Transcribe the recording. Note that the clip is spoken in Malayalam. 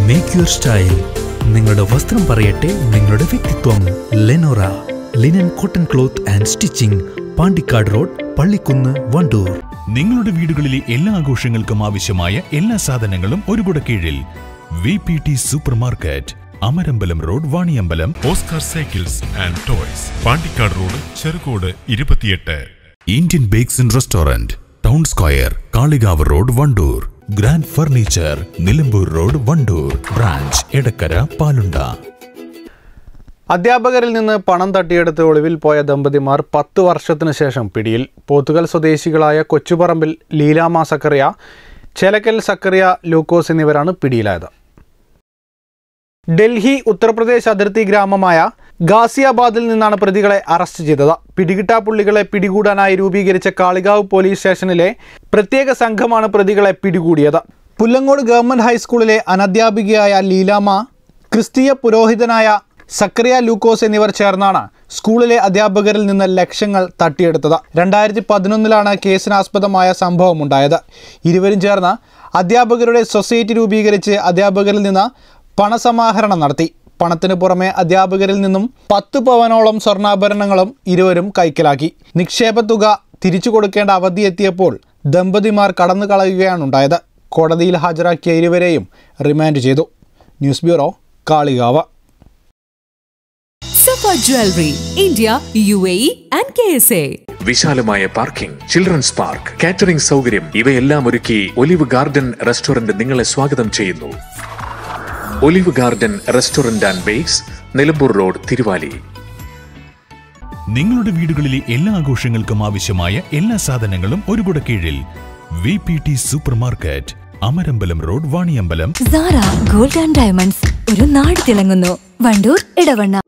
മേക്ക് യുവർ സ്റ്റൈൽ നിങ്ങളുടെ വസ്ത്രം പറയട്ടെ നിങ്ങളുടെ വ്യക്തിത്വം Lenora linen cotton cloth and stitching Pandikkad road Pallikkunnu Wandoor നിങ്ങളുടെ വീടുകളിലെ എല്ലാ ആഘോഷങ്ങൾക്കും ആവശ്യമായ എല്ലാ സാധനങ്ങളും ഒരു കുട കീഴിൽ V P T supermarket Amarambalam road Vaniyambalam Oscar cycles and toys Pandikkad road Cherukode ഇരുപത്തിയെട്ട് Indian bakes and restaurant town square Kalikavu road Wandoor grand furniture Nilambur road Wandoor branch Edakkara Palunda അധ്യാപകരിൽ നിന്ന് പണം തട്ടിയെടുത്ത് ഒളിവിൽ പോയ ദമ്പതിമാർ പത്ത് വർഷത്തിനു ശേഷം പിടിയിൽ പോത്തുകൽ സ്വദേശികളായ കൊച്ചുപറമ്പിൽ ലീലാമ സക്കറിയ ചേലക്കൽ സക്കറിയ ലൂക്കോസ് എന്നിവരാണ് പിടിയിലായത് ഡൽഹി ഉത്തർപ്രദേശ് അതിർത്തി ഗ്രാമമായ ഗാസിയാബാദിൽ നിന്നാണ് പ്രതികളെ അറസ്റ്റ് ചെയ്തത് പിടികിട്ടാപ്പുള്ളികളെ പിടികൂടാനായി രൂപീകരിച്ച കാളികാവ് പോലീസ് സ്റ്റേഷനിലെ പ്രത്യേക സംഘമാണ് പ്രതികളെ പിടികൂടിയത് പുല്ലങ്ങോട് ഗവൺമെന്റ് ഹൈസ്കൂളിലെ അനധ്യാപികയായ ലീലാമ ക്രിസ്തീയ പുരോഹിതനായ സക്രിയ ലൂക്കോസ് എന്നിവർ ചേർന്നാണ് സ്കൂളിലെ അധ്യാപകരിൽ നിന്ന് ലക്ഷങ്ങൾ തട്ടിയെടുത്തത് രണ്ടായിരത്തി പതിനൊന്നിലാണ് കേസിനാസ്പദമായ സംഭവമുണ്ടായത് ഇരുവരും ചേർന്ന് അധ്യാപകരുടെ സൊസൈറ്റി രൂപീകരിച്ച് അധ്യാപകരിൽ നിന്ന് പണസമാഹരണം നടത്തി പണത്തിന് പുറമെ അധ്യാപകരിൽ നിന്നും പത്ത് പവനോളം സ്വർണ്ണാഭരണങ്ങളും ഇരുവരും കൈക്കലാക്കി നിക്ഷേപ തുക തിരിച്ചു കൊടുക്കേണ്ട അവധി എത്തിയപ്പോൾ ദമ്പതിമാർ കടന്നു കളയുകയാണുണ്ടായത് കോടതിയിൽ ഹാജരാക്കിയ ഇരുവരെയും റിമാൻഡ് ചെയ്തു news bureau Kalikavu Safa Jewelry, India, UAE and KSA. വിശാലമായ പാർക്കിംഗ് ചിൽഡ്രൻസ് പാർക്ക് കാറ്ററിംഗ് സൗകര്യം ഇവയെല്ലാം ഒരുക്കി ഒലിവ് ഗാർഡൻ റെസ്റ്റോറന്റ് നിങ്ങളെ സ്വാഗതം ചെയ്യുന്നു Olive Garden restaurant and bakes Nilambur road Thiruvali നിങ്ങളുടെ വീടുകളിലെ എല്ലാ ആഘോഷങ്ങൾക്കും ആവശ്യമായ എല്ലാ സാധനങ്ങളും ഒരു കുട കീഴിൽ V P T supermarket Amarambalam road Vaniyambalam Sara gold and diamonds ഒരു നാട് തിളങ്ങുന്നു വണ്ടൂർ ഇടവണ്ണ